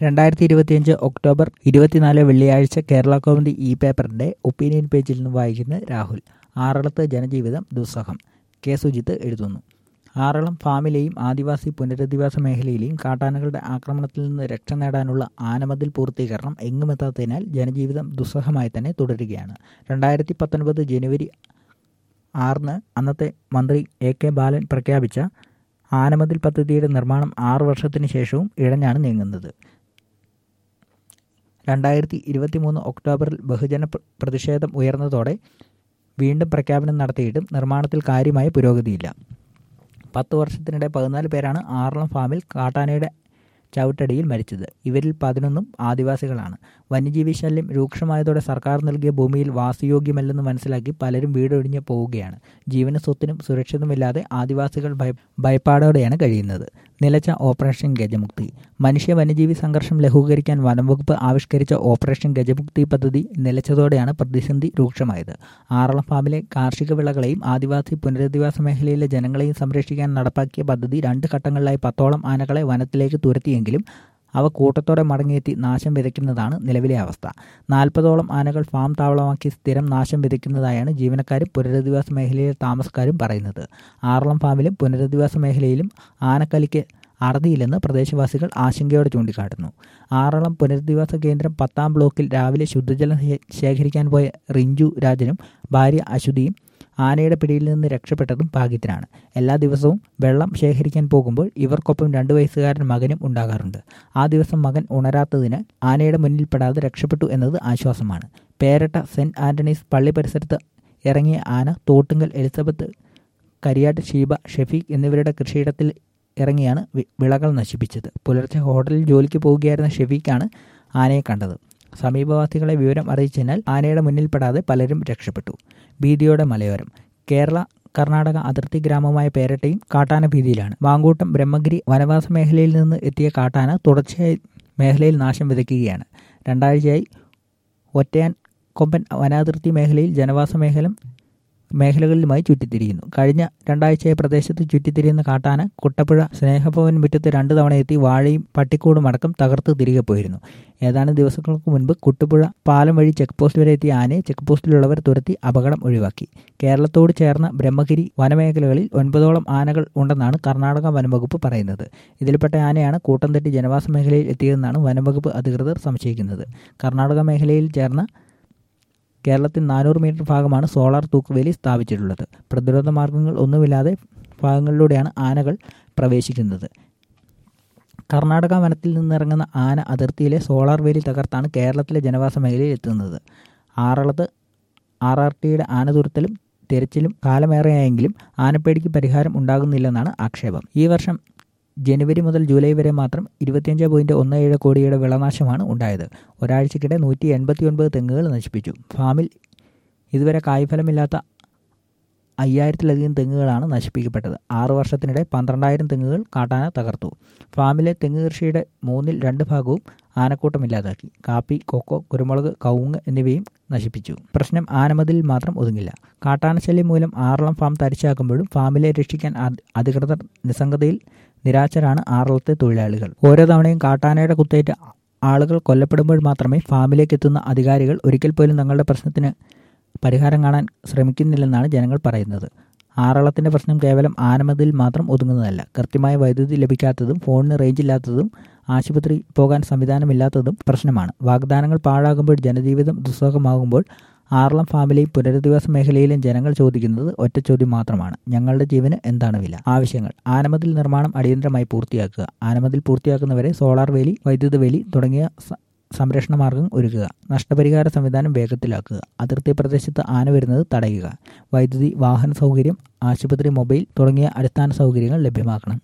രണ്ടായിരത്തി ഇരുപത്തിയഞ്ച് ഒക്ടോബർ ഇരുപത്തിനാല് വെള്ളിയാഴ്ച കേരള കൗമുദി ഇ പേപ്പറിന്റെ ഒപ്പീനിയൻ പേജിൽ നിന്ന് വായിക്കുന്ന രാഹുൽ ആറളത്ത് ജനജീവിതം ദുസ്സഹം കെ സുജിത്ത് എഴുതുന്നു ആറളം ഫാമിലെയും ആദിവാസി പുനരധിവാസ മേഖലയിലെയും കാട്ടാനകളുടെ ആക്രമണത്തിൽ നിന്ന് രക്ഷ നേടാനുള്ള ആനമതിൽ പൂർത്തീകരണം എങ്ങുമെത്താത്തതിനാൽ ജനജീവിതം ദുസ്സഹമായി തന്നെ തുടരുകയാണ് രണ്ടായിരത്തി പത്തൊൻപത് ജനുവരി ആറിന് അന്നത്തെ മന്ത്രി എ കെ ബാലൻ പ്രഖ്യാപിച്ച ആനമതിൽ പദ്ധതിയുടെ നിർമ്മാണം ആറു വർഷത്തിന് ശേഷവും ഇഴഞ്ഞാണ് നീങ്ങുന്നത് രണ്ടായിരത്തി ഇരുപത്തി മൂന്ന് ഒക്ടോബറിൽ ബഹുജന പ്ര- പ്രതിഷേധം ഉയർന്നതോടെ വീണ്ടും പ്രഖ്യാപനം നടത്തിയിട്ടും നിർമ്മാണത്തിൽ കാര്യമായ പുരോഗതിയില്ല പത്ത് വർഷത്തിനിടെ പതിനാല് പേരാണ് ആറളം ഫാമിൽ കാട്ടാനയുടെ ചവിട്ടടിയിൽ മരിച്ചത് ഇവരിൽ പതിനൊന്നും ആദിവാസികളാണ് വന്യജീവി ശല്യം രൂക്ഷമായതോടെ സർക്കാർ നൽകിയ ഭൂമിയിൽ വാസയോഗ്യമല്ലെന്ന് മനസ്സിലാക്കി പലരും വീടൊഴിഞ്ഞ് പോവുകയാണ് ജീവന സ്വത്തിനും സുരക്ഷിതമില്ലാതെ ആദിവാസികൾ ഭയ ഭയപ്പാടോടെയാണ് കഴിയുന്നത് നിലച്ച ഓപ്പറേഷൻ ഗജമുക്തി മനുഷ്യ വന്യജീവി സംഘർഷം ലഘൂകരിക്കാൻ വനംവകുപ്പ് ആവിഷ്കരിച്ച ഓപ്പറേഷൻ ഗജമുക്തി പദ്ധതി നിലച്ചതോടെയാണ് പ്രതിസന്ധി രൂക്ഷമായത് ആറളം ഫാമിലെ കാർഷിക വിളകളെയും ആദിവാസി പുനരധിവാസ മേഖലയിലെ ജനങ്ങളെയും സംരക്ഷിക്കാൻ നടപ്പാക്കിയ പദ്ധതി രണ്ട് ഘട്ടങ്ങളിലായി പത്തോളം ആനകളെ വനത്തിലേക്ക് തുരത്തിയെങ്കിലും അവ കൂട്ടത്തോടെ മടങ്ങിയെത്തി നാശം വിതയ്ക്കുന്നതാണ് നിലവിലെ അവസ്ഥ നാൽപ്പതോളം ആനകൾ ഫാം താവളമാക്കി സ്ഥിരം നാശം വിതയ്ക്കുന്നതായാണ് ജീവനക്കാരും പുനരധിവാസ മേഖലയിലെ താമസക്കാരും പറയുന്നത് ആറളം ഫാമിലും പുനരധിവാസ മേഖലയിലും ആനക്കലിക്ക് അറുതിയില്ലെന്ന് പ്രദേശവാസികൾ ആശങ്കയോടെ ചൂണ്ടിക്കാട്ടുന്നു ആറളം പുനരധിവാസ കേന്ദ്രം പത്താം ബ്ലോക്കിൽ രാവിലെ ശുദ്ധജലം ശേ- ശേഖരിക്കാൻ പോയ റിഞ്ചു രാജനും ഭാര്യ അശ്വതിയും ആനയുടെ പിടിയിൽ നിന്ന് രക്ഷപ്പെട്ടതും ഭാഗ്യത്തിനാണ് എല്ലാ ദിവസവും വെള്ളം ശേഖരിക്കാൻ പോകുമ്പോൾ ഇവർക്കൊപ്പം രണ്ടു വയസ്സുകാരൻ മകനും ഉണ്ടാകാറുണ്ട് ആ ദിവസം മകൻ ഉണരാത്തതിന് ആനയുടെ മുന്നിൽപ്പെടാതെ രക്ഷപ്പെട്ടു എന്നത് ആശ്വാസമാണ് പേരട്ട സെന്റ് ആന്റണീസ് പള്ളി പരിസരത്ത് ഇറങ്ങിയ ആന തോട്ടുങ്കൽ എലിസബത്ത് കരിയാട്ട് ഷീബ ഷെഫീഖ് എന്നിവരുടെ കൃഷിയിടത്തിൽ ഇറങ്ങിയാണ് വി- വിളകൾ നശിപ്പിച്ചത് പുലർച്ചെ ഹോട്ടലിൽ ജോലിക്ക് പോവുകയായിരുന്ന ഷെഫീഖാണ് ആനയെ കണ്ടത് സമീപവാസികളെ വിവരം അറിയിച്ചതിനാൽ ആനയുടെ മുന്നിൽപ്പെടാതെ പലരും രക്ഷപ്പെട്ടു ഭീതിയോടെ മലയോരം കേരള കർണാടക അതിർത്തി ഗ്രാമമായ പേരട്ടയും കാട്ടാന ഭീതിയിലാണ് മാങ്കൂട്ടം ബ്രഹ്മഗിരി വനവാസ മേഖലയിൽ നിന്ന് എത്തിയ കാട്ടാന തുടർച്ചയായി മേഖലയിൽ നാശം വിതയ്ക്കുകയാണ് രണ്ടാഴ്ചയായി ഒറ്റയാൻ കൊമ്പൻ വനാതിർത്തി മേഖലയിൽ ജനവാസ മേഖല മേഖലകളിലുമായി ചുറ്റിത്തിരിയുന്നു കഴിഞ്ഞ രണ്ടാഴ്ചയായി പ്രദേശത്ത് ചുറ്റിത്തിരിയുന്ന കാട്ടാന കുട്ടപ്പുഴ സ്നേഹഭവൻ മുറ്റത്ത് രണ്ടു തവണ എത്തി വാഴയും പട്ടിക്കൂടും അടക്കം തകർത്ത് തിരികെ പോയിരുന്നു ഏതാനും ദിവസങ്ങൾക്ക് മുൻപ് കുട്ടുപുഴ പാലം വഴി ചെക്ക് പോസ്റ്റ് വരെ എത്തിയ ആനയെ ചെക്ക് പോസ്റ്റിലുള്ളവർ തുരത്തി അപകടം ഒഴിവാക്കി കേരളത്തോട് ചേർന്ന ബ്രഹ്മഗിരി വനമേഖലകളിൽ ഒൻപതോളം ആനകൾ ഉണ്ടെന്നാണ് കർണാടക വനംവകുപ്പ് പറയുന്നത് ഇതിൽപ്പെട്ട ആനയാണ് കൂട്ടം തെറ്റി ജനവാസ മേഖലയിൽ എത്തിയതെന്നാണ് വനംവകുപ്പ് അധികൃതർ സംശയിക്കുന്നത് കർണാടക മേഖലയിൽ ചേർന്ന കേരളത്തിൽ നാനൂറ് മീറ്റർ ഭാഗമാണ് സോളാർ തൂക്കുവേലി സ്ഥാപിച്ചിട്ടുള്ളത് പ്രതിരോധ മാർഗങ്ങൾ ഒന്നുമില്ലാതെ ഭാഗങ്ങളിലൂടെയാണ് ആനകൾ പ്രവേശിക്കുന്നത് കർണാടക വനത്തിൽ നിന്നിറങ്ങുന്ന ആന അതിർത്തിയിലെ സോളാർ വേലി തകർത്താണ് കേരളത്തിലെ ജനവാസ മേഖലയിൽ എത്തുന്നത് ആറളത്ത് ആർ ആർ ടിയുടെ ആന തുരത്തലും തിരച്ചിലും കാലമേറെയായെങ്കിലും ആനപ്പേടിക്ക് പരിഹാരം ഉണ്ടാകുന്നില്ലെന്നാണ് ആക്ഷേപം ഈ വർഷം ജനുവരി മുതൽ ജൂലൈ വരെ മാത്രം ഇരുപത്തിയഞ്ച് പോയിന്റ് ഒന്ന് ഏഴ് കോടിയുടെ വിളനാശമാണ് ഉണ്ടായത് ഒരാഴ്ചക്കിടെ നൂറ്റി എൺപത്തി ഒൻപത് തെങ്ങുകൾ നശിപ്പിച്ചു ഫാമിൽ ഇതുവരെ കായ്ഫലമില്ലാത്ത അയ്യായിരത്തിലധികം തെങ്ങുകളാണ് നശിപ്പിക്കപ്പെട്ടത് ആറു വർഷത്തിനിടെ പന്ത്രണ്ടായിരം തെങ്ങുകൾ കാട്ടാന തകർത്തു ഫാമിലെ തെങ്ങ് കൃഷിയുടെ മൂന്നിൽ രണ്ട് ഭാഗവും ആനക്കൂട്ടമില്ലാതാക്കി കാപ്പി കൊക്കോ കുരുമുളക് കവുങ്ങ് എന്നിവയും നശിപ്പിച്ചു പ്രശ്നം ആനമതിലിൽ മാത്രം ഒതുങ്ങില്ല കാട്ടാനശല്യം മൂലം ആറളം ഫാം തരിച്ചാക്കുമ്പോഴും ഫാമിലെ രക്ഷിക്കാൻ അധി- അധികൃതർ നിസ്സംഗതയിൽ നിരാശരാണ് ആറളത്തെ തൊഴിലാളികൾ ഓരോ തവണയും കാട്ടാനയുടെ കുത്തേറ്റ് ആളുകൾ കൊല്ലപ്പെടുമ്പോൾ മാത്രമേ ഫാമിലേക്ക് എത്തുന്ന അധികാരികൾ ഒരിക്കൽ പോലും തങ്ങളുടെ പ്രശ്നത്തിന് പരിഹാരം കാണാൻ ശ്രമിക്കുന്നില്ലെന്നാണ് ജനങ്ങൾ പറയുന്നത് ആറളത്തിന്റെ പ്രശ്നം കേവലം ആനമതിൽ മാത്രം ഒതുങ്ങുന്നതല്ല കൃത്യമായ വൈദ്യുതി ലഭിക്കാത്തതും ഫോണിന് റേഞ്ച് ഇല്ലാത്തതും ആശുപത്രി പോകാൻ സംവിധാനമില്ലാത്തതും പ്രശ്നമാണ് വാഗ്ദാനങ്ങൾ പാഴാകുമ്പോൾ ജനജീവിതം ദുസ്സഹമാകുമ്പോൾ ആറളം ഫാമിലെയും പുനരധിവാസ മേഖലയിലെയും ജനങ്ങൾ ചോദിക്കുന്നത് ഒറ്റ ചോദ്യം മാത്രമാണ് ഞങ്ങളുടെ ജീവന് എന്താണ് വില ആവശ്യങ്ങൾ ആനമതിൽ നിർമ്മാണം അടിയന്തരമായി പൂർത്തിയാക്കുക ആനമതിൽ പൂർത്തിയാക്കുന്നവരെ സോളാർ വേലി വൈദ്യുത വേലി തുടങ്ങിയ സ- സംരക്ഷണ മാർഗം ഒരുക്കുക നഷ്ടപരിഹാര സംവിധാനം വേഗത്തിലാക്കുക അതിർത്തി പ്രദേശത്ത് ആന വരുന്നത് തടയുക വൈദ്യുതി വാഹന സൗകര്യം ആശുപത്രി മൊബൈൽ തുടങ്ങിയ അടിസ്ഥാന സൗകര്യങ്ങൾ ലഭ്യമാക്കണം